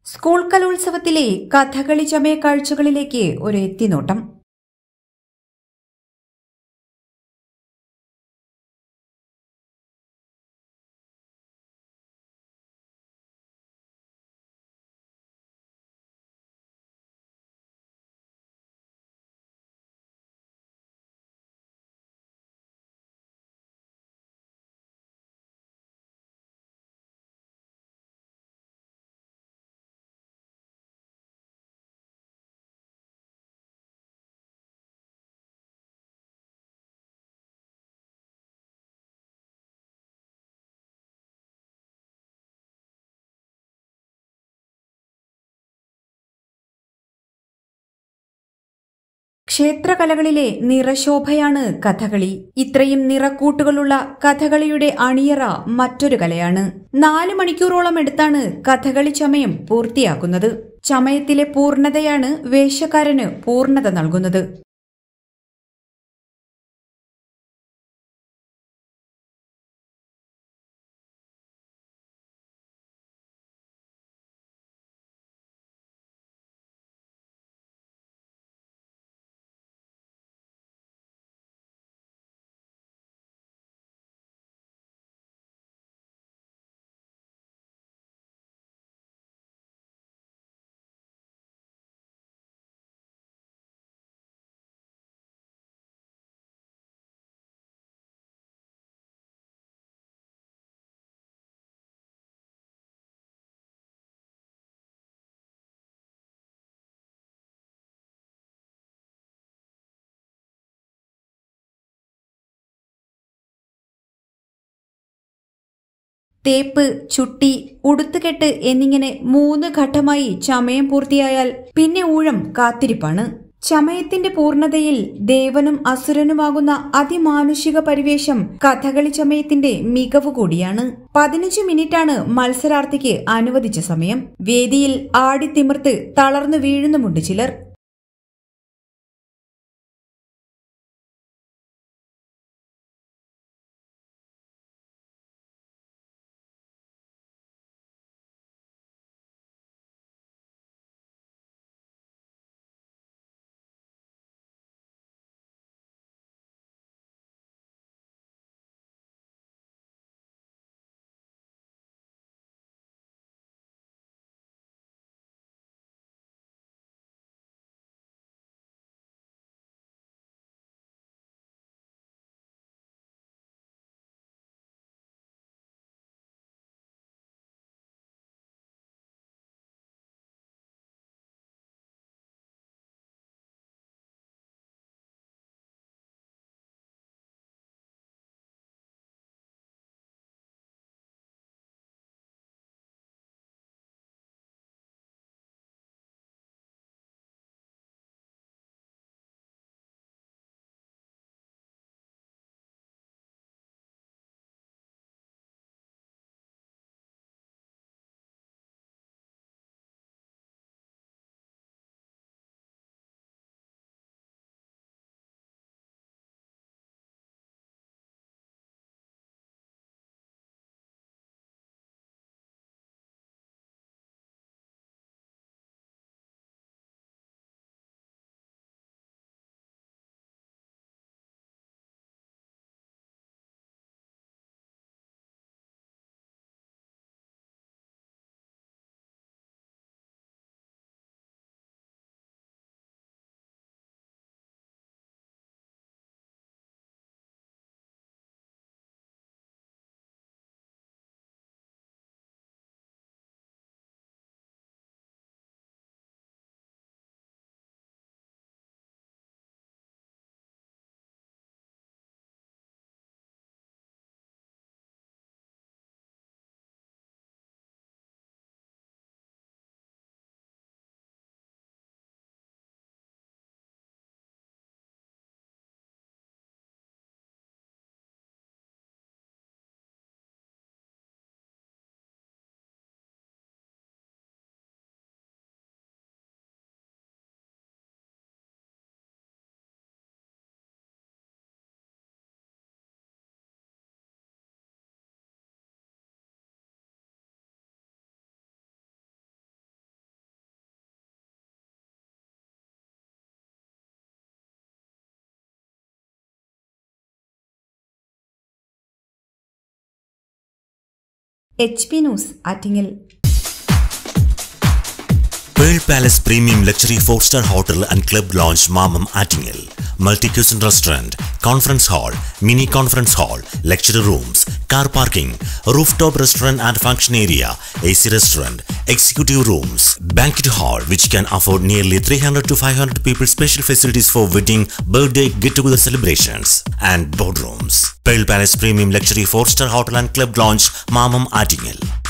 School കലോത്സവത്തിലെ Kathakali ചമയ കാഴ്ചകളിലേക്ക് ഒരു എത്തിനോട്ടം ക്ഷേത്രകലകളിലെ നിറശോഭയാണ് കഥകളി ഇത്രയും നിറക്കൂട്ടുകളുള്ള കഥകളിയുടെ അണിയറ മറ്റൊരു കലയാണ് നാല് മണിക്കൂറോളം എടുത്താണ് കഥകളി ചമയം പൂർത്തിയാക്കുന്നത് ചമയത്തിലെ പൂർണ്ണതയാണ് വേഷക്കാരന് പൂർണ്ണത നൽകുന്നത് തേപ്പ് ചുട്ടി ഉടുത്തുകെട്ട് എന്നിങ്ങനെ മൂന്ന് ഘട്ടമായി ചമയം പൂർത്തിയായാൽ പിന്നെ ഊഴം കാത്തിരിപ്പാണ് ചമയത്തിന്റെ പൂർണ്ണതയിൽ ദേവനും അസുരനുമാകുന്ന അതിമാനുഷിക പരിവേഷം കഥകളി ചമയത്തിന്റെ മികവ് കൂടിയാണ് പതിനഞ്ച് മിനിറ്റാണ് മത്സരാർത്ഥിക്ക് അനുവദിച്ച സമയം വേദിയിൽ ആടിത്തിമിർത്ത് തളർന്നു വീഴുന്നുമുണ്ട് ചിലർ H P news Attingal Pearl Palace Premium Luxury 4-star Hotel and Club Lounge Mamam Attingel. Multi-cuisine restaurant, conference hall, mini conference hall, lecture rooms, car parking, rooftop restaurant and function area, AC restaurant, executive rooms, banquet hall which can afford nearly 300 to 500 people special facilities for wedding, birthday, get-together celebrations and boardrooms. Pearl Palace Premium Luxury 4-star Hotel and Club Lounge Mamam Attingel.